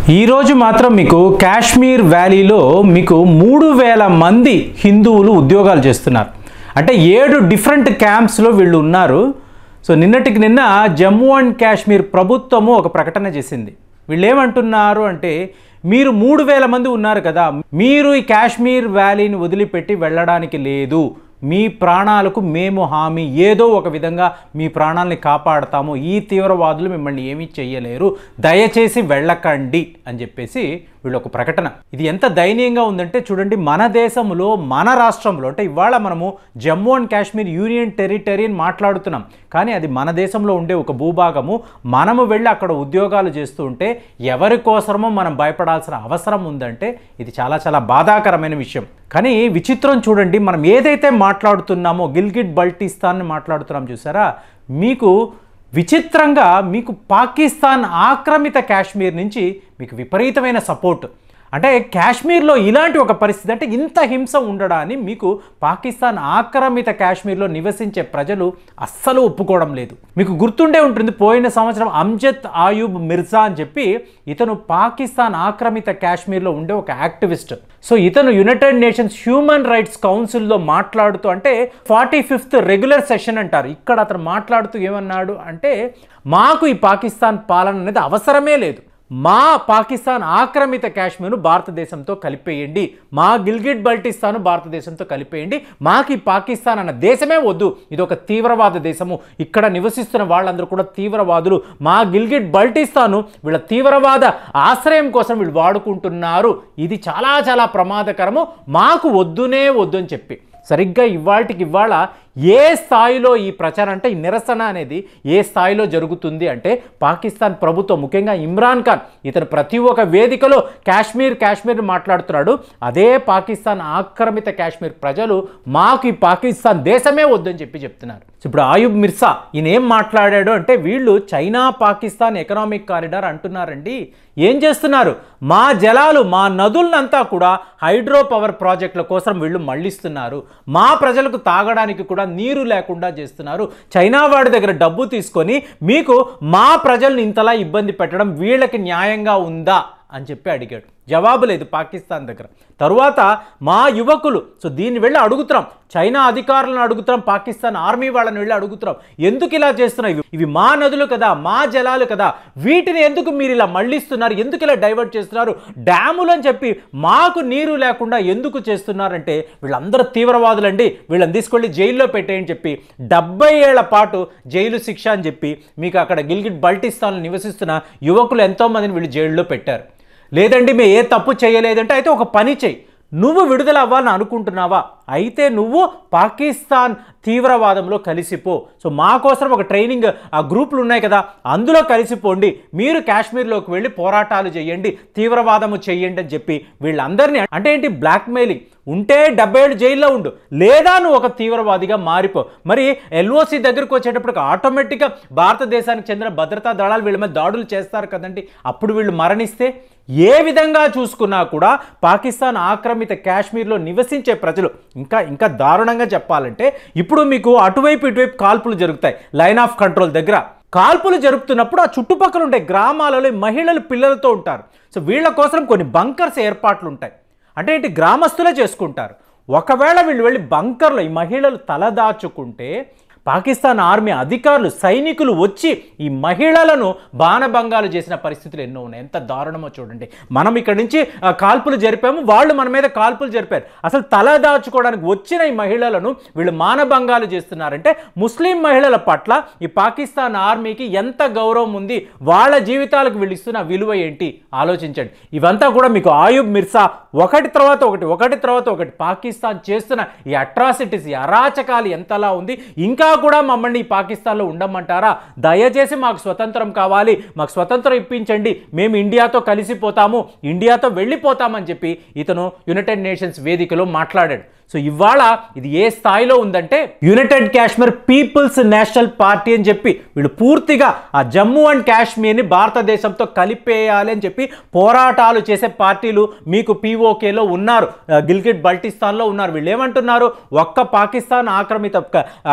ఈరోజు మాత్రం మీకు కాశ్మీర్ వ్యాలీలో మీకు మూడు వేల మంది హిందువులు ఉద్యోగాలు చేస్తున్నారు అంటే ఏడు డిఫరెంట్ క్యాంప్స్లో వీళ్ళు ఉన్నారు సో నిన్నటికి నిన్న జమ్మూ అండ్ కాశ్మీర్ ప్రభుత్వము ఒక ప్రకటన చేసింది వీళ్ళు ఏమంటున్నారు అంటే మీరు మూడు వేల మంది ఉన్నారు కదా మీరు ఈ కాశ్మీర్ వ్యాలీని వదిలిపెట్టి వెళ్ళడానికి లేదు మీ ప్రాణాలకు మేము హామీ ఏదో ఒక విధంగా మీ ప్రాణాలని కాపాడతాము ఈ తీవ్రవాదులు మిమ్మల్ని ఏమీ చెయ్యలేరు దయచేసి వెళ్ళకండి అని చెప్పేసి వీళ్ళు ఒక ప్రకటన ఇది ఎంత దయనీయంగా ఉందంటే చూడండి మన దేశంలో మన రాష్ట్రంలో అంటే ఇవాళ మనము Jammu and Kashmir union territory అని మాట్లాడుతున్నాం కానీ అది మన దేశంలో ఉండే ఒక భూభాగము మనము వెళ్ళి అక్కడ ఉద్యోగాలు చేస్తూ ఉంటే ఎవరి కోసమో మనం భయపడాల్సిన అవసరం ఉందంటే ఇది చాలా చాలా బాధాకరమైన విషయం కానీ విచిత్రం చూడండి మనం ఏదైతే మాట్లాడుతున్నామో గిల్గిట్ బల్టిస్తాన్ మాట్లాడుతున్నాం చూసారా మీకు విచిత్రంగా మీకు పాకిస్తాన్ ఆక్రమిత కాశ్మీర్ నుంచి మీకు విపరీతమైన సపోర్ట్ అంటే కాశ్మీర్లో ఇలాంటి ఒక పరిస్థితి అంటే ఇంత హింస ఉండడాన్ని మీకు పాకిస్తాన్ ఆక్రమిత కాశ్మీర్లో నివసించే ప్రజలు అస్సలు ఒప్పుకోవడం లేదు మీకు గుర్తుండే ఉంటుంది పోయిన సంవత్సరం అంజద్ ఆయూబ్ మిర్జా అని చెప్పి ఇతను పాకిస్తాన్ ఆక్రమిత కాశ్మీర్లో ఉండే ఒక యాక్టివిస్ట్ సో ఇతను యునైటెడ్ నేషన్స్ హ్యూమన్ రైట్స్ కౌన్సిల్లో మాట్లాడుతూ అంటే ఫార్టీ ఫిఫ్త్ రెగ్యులర్ సెషన్ అంటారు ఇక్కడ అతను మాట్లాడుతూ ఏమన్నాడు అంటే మాకు ఈ పాకిస్తాన్ పాలన అనేది అవసరమే లేదు మా పాకిస్తాన్ ఆక్రమిత కాశ్మీర్ను భారతదేశంతో కలిపేయండి మా గిల్గిట్ బల్టిస్తాను భారతదేశంతో కలిపేయండి మాకు ఈ పాకిస్తాన్ అన్న దేశమే వద్దు ఇది ఒక తీవ్రవాద దేశము ఇక్కడ నివసిస్తున్న వాళ్ళందరూ కూడా తీవ్రవాదులు మా గిల్గిట్ బల్టిస్తాను వీళ్ళ తీవ్రవాద ఆశ్రయం కోసం వీళ్ళు వాడుకుంటున్నారు ఇది చాలా చాలా ప్రమాదకరము మాకు వద్దునే వద్దు అని చెప్పి సరిగ్గా ఇవాళకి ఇవాళ ఏ స్థాయిలో ఈ ప్రచారం అంటే ఈ నిరసన అనేది ఏ స్థాయిలో జరుగుతుంది అంటే పాకిస్తాన్ ప్రభుత్వం ముఖ్యంగా ఇమ్రాన్ ఖాన్ ఇతను ప్రతి ఒక్క వేదికలో కాశ్మీర్ కాశ్మీర్ మాట్లాడుతున్నాడు అదే పాకిస్తాన్ ఆక్రమిత కాశ్మీర్ ప్రజలు మాకు ఈ పాకిస్తాన్ దేశమే వద్దని చెప్పి చెప్తున్నారు ఇప్పుడు ఆయుబ్ మిర్సా ఈయన ఏం మాట్లాడాడు అంటే వీళ్ళు చైనా పాకిస్తాన్ ఎకనామిక్ కారిడార్ అంటున్నారండి ఏం చేస్తున్నారు మా జలాలు మా నదులనంతా కూడా హైడ్రో పవర్ ప్రాజెక్టుల కోసం వీళ్ళు మళ్ళిస్తున్నారు మా ప్రజలకు తాగడానికి కూడా నీరు లేకుండా చేస్తున్నారు చైనా వాడి దగ్గర డబ్బు తీసుకొని మీకు మా ప్రజల్ని ఇంతలా ఇబ్బంది పెట్టడం వీళ్ళకి న్యాయంగా ఉందా అని చెప్పి అడిగాడు జవాబు లేదు పాకిస్తాన్ దగ్గర తరువాత మా యువకులు సో దీన్ని వెళ్ళి అడుగుతున్నాం చైనా అధికారులను అడుగుతున్నాం పాకిస్తాన్ ఆర్మీ వాళ్ళని వెళ్ళి అడుగుతున్నాం ఎందుకు ఇలా చేస్తున్నాయి ఇవి- ఇవి మా నదులు కదా మా జలాలు కదా వీటిని ఎందుకు మీరు ఇలా మళ్ళిస్తున్నారు ఎందుకు ఇలా డైవర్ట్ చేస్తున్నారు డ్యాములు అని చెప్పి మాకు నీరు లేకుండా ఎందుకు చేస్తున్నారంటే వీళ్ళందరూ తీవ్రవాదులండి వీళ్ళని తీసుకెళ్ళి జైల్లో పెట్టేయని చెప్పి డెబ్బై ఏళ్ల పాటు జైలు శిక్ష అని చెప్పి మీకు అక్కడ గిల్గిట్ బల్టిస్తాన్లో నివసిస్తున్న యువకులు ఎంతోమందిని వీళ్ళు జైల్లో పెట్టారు లేదండి మేము ఏ తప్పు చేయలేదంటే అయితే ఒక పని చేయి నువ్వు విడుదల అవ్వాలని అనుకుంటున్నావా అయితే నువ్వు పాకిస్తాన్ తీవ్రవాదంలో కలిసిపో సో మా కోసం ఒక ట్రైనింగ్ ఆ గ్రూపులు ఉన్నాయి కదా అందులో కలిసిపోండి మీరు కాశ్మీర్లోకి వెళ్ళి పోరాటాలు చేయండి తీవ్రవాదము చెయ్యండి అని చెప్పి వీళ్ళందరినీ అంటే ఏంటి బ్లాక్మెయిలింగ్ ఉంటే డెబ్బై ఏళ్ళు జైల్లో ఉండు లేదా నువ్వు ఒక తీవ్రవాదిగా మారిపో మరి ఎల్ఓసి దగ్గరకు వచ్చేటప్పటికి ఆటోమేటిక్గా భారతదేశానికి చెందిన భద్రతా దళాలు వీళ్ళ మీద దాడులు చేస్తారు కదండి అప్పుడు వీళ్ళు మరణిస్తే ఏ విధంగా చూసుకున్నా కూడా పాకిస్తాన్ ఆక్రమిత కాశ్మీర్లో నివసించే ప్రజలు ఇంకా ఇంకా దారుణంగా చెప్పాలంటే ఇప్పుడు మీకు అటువైపు ఇటువైపు కాల్పులు జరుగుతాయి లైన్ ఆఫ్ కంట్రోల్ దగ్గర కాల్పులు జరుపుతున్నప్పుడు ఆ చుట్టుపక్కల ఉండే గ్రామాలలో ఈ మహిళలు పిల్లలతో ఉంటారు సో వీళ్ళ కోసం కొన్ని బంకర్స్ ఏర్పాట్లు ఉంటాయి అంటే ఏంటి గ్రామస్తులే చేసుకుంటారు ఒకవేళ వీళ్ళు వెళ్ళి బంకర్లో ఈ మహిళలు తలదాచుకుంటే పాకిస్తాన్ ఆర్మీ అధికారులు సైనికులు వచ్చి ఈ మహిళలను బాణభంగాలు చేసిన పరిస్థితులు ఎన్నో ఉన్నాయి ఎంత దారుణమో చూడండి మనం ఇక్కడ నుంచి ఆ, కాల్పులు జరిపాము వాళ్ళు మన మీద కాల్పులు జరిపారు అసలు తల దాచుకోవడానికి వచ్చిన ఈ మహిళలను వీళ్ళు మానభంగాలు చేస్తున్నారంటే ముస్లిం మహిళల పట్ల ఈ పాకిస్తాన్ ఆర్మీకి ఎంత గౌరవం ఉంది వాళ్ళ జీవితాలకు వీళ్ళు ఇస్తున్న విలువ ఏంటి ఆలోచించండి ఇవంతా కూడా మీకు ఆయుబ్ మిర్సా ఒకటి తర్వాత ఒకటి ఒకటి తర్వాత ఒకటి పాకిస్తాన్ చేస్తున్న ఈ అట్రాసిటీస్ ఈ అరాచకాలు ఎంతలా ఉంది ఇంకా కూడా మమ్మల్ని ఈ పాకిస్తాన్లో ఉండమంటారా దయచేసి మాకు స్వతంత్రం కావాలి మాకు స్వతంత్రం ఇప్పించండి మేము ఇండియాతో కలిసిపోతాము ఇండియాతో వెళ్ళిపోతామని చెప్పి ఇతను యునైటెడ్ నేషన్స్ వేదికలో మాట్లాడాడు సో ఇవాళ ఇది ఏ స్థాయిలో ఉందంటే United Kashmir People's national party అని చెప్పి వీళ్ళు పూర్తిగా ఆ జమ్మూ అండ్ కాశ్మీర్ని భారతదేశంతో కలిపేయాలి అని చెప్పి పోరాటాలు చేసే పార్టీలు మీకు పీఓకేలో ఉన్నారు ఆ, గిల్గిట్ బల్టిస్తాన్లో ఉన్నారు వీళ్ళు ఏమంటున్నారు ఒక్క పాకిస్తాన్ ఆక్రమిత క- ఆ, గ్రామాలు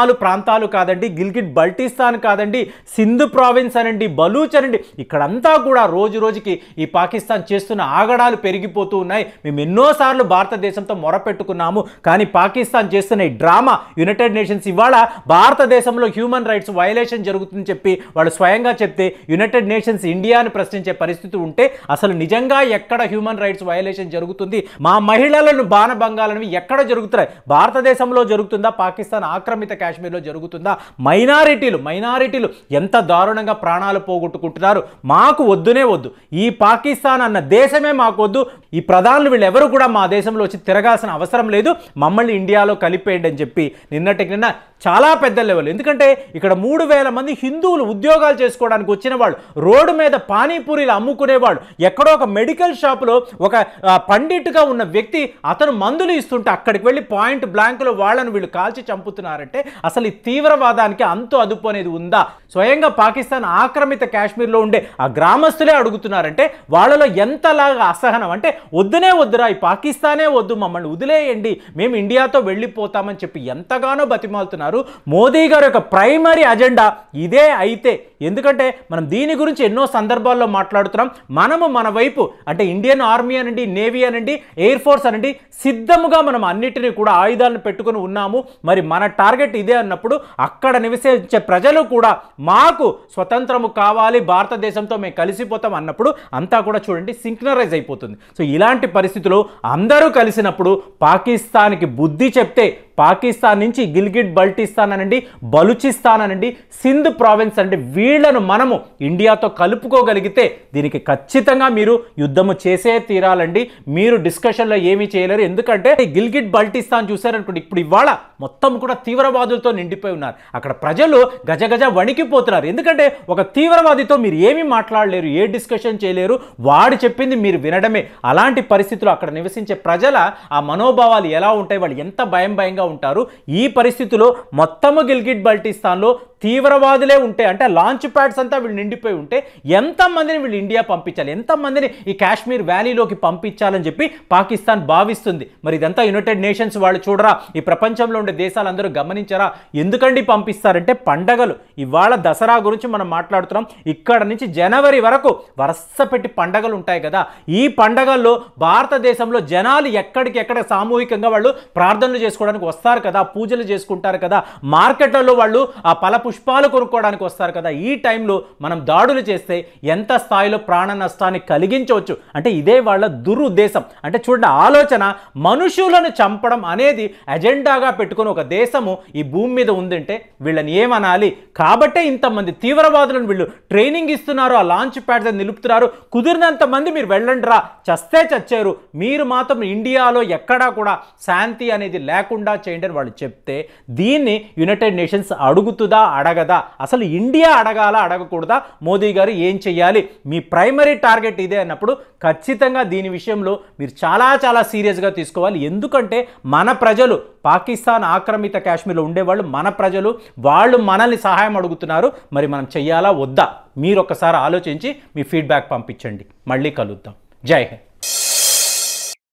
పద్నాలుగు ప్రాంతాలు కాదండి గిల్గిట్ బల్టిస్తాన్ కాదండి సింధు ప్రావిన్స్ అనండి బలూచ్ అనండి ఇక్కడంతా కూడా రోజు రోజుకి ఈ పాకిస్తాన్ చేస్తున్న ఆగడాలు పెరిగిపోతూ ఉన్నాయి మేము ఎన్నోసార్లు భారతదేశంతో మొరపెట్టుకున్నాము కానీ పాకిస్తాన్ చేస్తున్న ఈ డ్రామా యునైటెడ్ నేషన్స్ ఇవాళ భారతదేశంలో హ్యూమన్ రైట్స్ వయలేషన్ జరుగుతుందని చెప్పి వాళ్ళు స్వయంగా చెప్తే యునైటెడ్ నేషన్స్ ఇండియాని ప్రశ్నించే పరిస్థితి ఉంటే అసలు నిజంగా ఎక్కడ హ్యూమన్ రైట్స్ వయలేషన్ జరుగుతుంది మా మహిళలను బాణభంగాలనేవి ఎక్కడ జరుగుతున్నాయి భారతదేశంలో జరుగుతుందా పాకిస్తాన్ ఆక్రమిత కాశ్మీర్లో జరుగుతుందా మైనారిటీలు మైనారిటీలు ఎంత దారుణంగా ప్రాణాలు పోగొట్టుకుంటున్నారు మాకు వద్దునే వద్దు ఈ పాకిస్తాన్ అన్న దేశమే మాకు వద్దు ఈ ప్రధానులు వీళ్ళు ఎవరు కూడా మా దేశంలో వచ్చి తిరగాల్సిన అవసరం లేదు మమ్మల్ని ఇండియాలో కలిపేయండి అని చెప్పి నిన్నటికి నిన్న చాలా పెద్ద లెవెల్ ఎందుకంటే ఇక్కడ మూడు వేల మంది హిందువులు ఉద్యోగాలు చేసుకోవడానికి వచ్చిన వాళ్ళు రోడ్డు మీద పానీపూరీలు అమ్ముకునేవాళ్ళు ఎక్కడో ఒక మెడికల్ షాపులో ఒక ఆ, పండిట్గా ఉన్న వ్యక్తి అతను మందులు ఇస్తుంటే అక్కడికి వెళ్ళి పాయింట్ బ్లాంక్లో వాళ్ళను వీళ్ళు కాల్చి చంపుతున్నారంటే అసలు ఈ తీవ్రవాదానికి అంతు అదుపు అనేది ఉందా స్వయంగా పాకిస్తాన్ ఆక్రమిత కాశ్మీర్లో ఉండే ఆ గ్రామస్తులే అడుగుతున్నారంటే వాళ్ళలో ఎంతలాగా అసహనం అంటే వద్దునే వద్దురా ఈ పాకిస్తానే వద్దు మమ్మల్ని వదిలేయండి మేము ఇండియాతో వెళ్ళిపోతామని చెప్పి ఎంతగానో బతిమాలుతున్నారు మోదీ గారి యొక్క ప్రైమరీ అజెండా ఇదే అయితే ఎందుకంటే మనం దీని గురించి ఎన్నో సందర్భాల్లో మాట్లాడుతున్నాం మనము మన వైపు అంటే ఇండియన్ ఆర్మీ అనండి నేవీ అనండి ఎయిర్ ఫోర్స్ అనండి సిద్ధముగా మనం అన్నిటినీ కూడా ఆయుధాలను పెట్టుకుని ఉన్నాము మరి మన టార్గెట్ ఇదే అన్నప్పుడు అక్కడ నివసించే ప్రజలు కూడా మాకు స్వతంత్రము కావాలి భారతదేశంతో మేము కలిసిపోతాం అన్నప్పుడు అంతా కూడా చూడండి సింక్నరైజ్ అయిపోతుంది సో ఇలాంటి పరిస్థితుల్లో అందరూ కలిసినప్పుడు పాకిస్తాన్కి బుద్ధి చెప్తే పాకిస్తాన్ నుంచి గిల్గిట్ బల్టిస్తాన్ అనండి బలుచిస్తాన్ అనండి సింధ్ ప్రావిన్స్ అంటే వీళ్లను మనము ఇండియాతో కలుపుకోగలిగితే దీనికి ఖచ్చితంగా మీరు యుద్ధము చేసే తీరాలండి మీరు డిస్కషన్లో ఏమీ చేయలేరు ఎందుకంటే ఈ గిల్గిట్ బల్టిస్తాన్ చూసారనుకోండి ఇప్పుడు ఇవాళ మొత్తం కూడా తీవ్రవాదులతో నిండిపోయి ఉన్నారు అక్కడ ప్రజలు గజగజ వణికిపోతున్నారు ఎందుకంటే ఒక తీవ్రవాదితో మీరు ఏమీ మాట్లాడలేరు ఏ డిస్కషన్ చేయలేరు వాడు చెప్పింది మీరు వినడమే అలాంటి పరిస్థితులు అక్కడ నివసించే ప్రజల ఆ మనోభావాలు ఎలా ఉంటాయి వాళ్ళు ఎంత భయం భయంగా ఉంటారు ఈ పరిస్థితిలో మొత్తము గిల్గిట్ బల్టిస్తాన్లో తీవ్రవాదులే ఉంటే అంటే లాంచ్ ప్యాడ్స్ అంతా వీళ్ళు నిండిపోయి ఉంటే ఎంతమందిని వీళ్ళు ఇండియా పంపించాలి ఎంతమందిని ఈ కాశ్మీర్ వ్యాలీలోకి పంపించాలని చెప్పి పాకిస్తాన్ భావిస్తుంది మరి ఇదంతా యునైటెడ్ నేషన్స్ వాళ్ళు చూడరా ఈ ప్రపంచంలో ఉండే దేశాలందరూ గమనించరా ఎందుకండి పంపిస్తారంటే పండగలు ఇవాళ దసరా గురించి మనం మాట్లాడుతున్నాం ఇక్కడ నుంచి జనవరి వరకు వరుస పెట్టి పండగలు ఉంటాయి కదా ఈ పండగల్లో భారతదేశంలో జనాలు ఎక్కడికి ఎక్కడ సామూహికంగా వాళ్ళు ప్రార్థనలు చేసుకోవడానికి వస్తారు కదా పూజలు చేసుకుంటారు కదా మార్కెట్లలో వాళ్ళు ఆ ఫల పుష్పాలు కొనుక్కోవడానికి వస్తారు కదా ఈ టైంలో మనం దాడులు చేస్తే ఎంత స్థాయిలో ప్రాణ నష్టాన్ని కలిగించవచ్చు అంటే ఇదే వాళ్ళ దురుద్దేశం అంటే చూడండి ఆలోచన మనుషులను చంపడం అనేది అజెండాగా పెట్టుకుని ఒక దేశము ఈ భూమి మీద ఉందంటే వీళ్ళని ఏమనాలి కాబట్టే ఇంతమంది తీవ్రవాదులను వీళ్ళు ట్రైనింగ్ ఇస్తున్నారు ఆ లాంచ్ ప్యాడ్స్ అని నిలుపుతున్నారు కుదిరినంత మంది మీరు వెళ్ళండి రా చస్తే చచ్చారు మీరు మాత్రం ఇండియాలో ఎక్కడా కూడా శాంతి అనేది లేకుండా చేయండి అని వాళ్ళు చెప్తే దీన్ని యునైటెడ్ నేషన్స్ అడుగుతుందా అడగదా అసలు ఇండియా అడగాల అడగకూడదా మోదీ గారు ఏం చెయ్యాలి మీ ప్రైమరీ టార్గెట్ ఇదే అన్నప్పుడు ఖచ్చితంగా దీని విషయంలో మీరు చాలా చాలా సీరియస్గా తీసుకోవాలి ఎందుకంటే మన ప్రజలు పాకిస్తాన్ ఆక్రమిత కాశ్మీర్లో ఉండేవాళ్ళు మన ప్రజలు వాళ్ళు మనల్ని సహాయం అడుగుతున్నారు మరి మనం చెయ్యాలా వద్దా మీరు ఒకసారి ఆలోచించి మీ ఫీడ్బ్యాక్ పంపించండి మళ్ళీ కలుద్దాం జై హింద్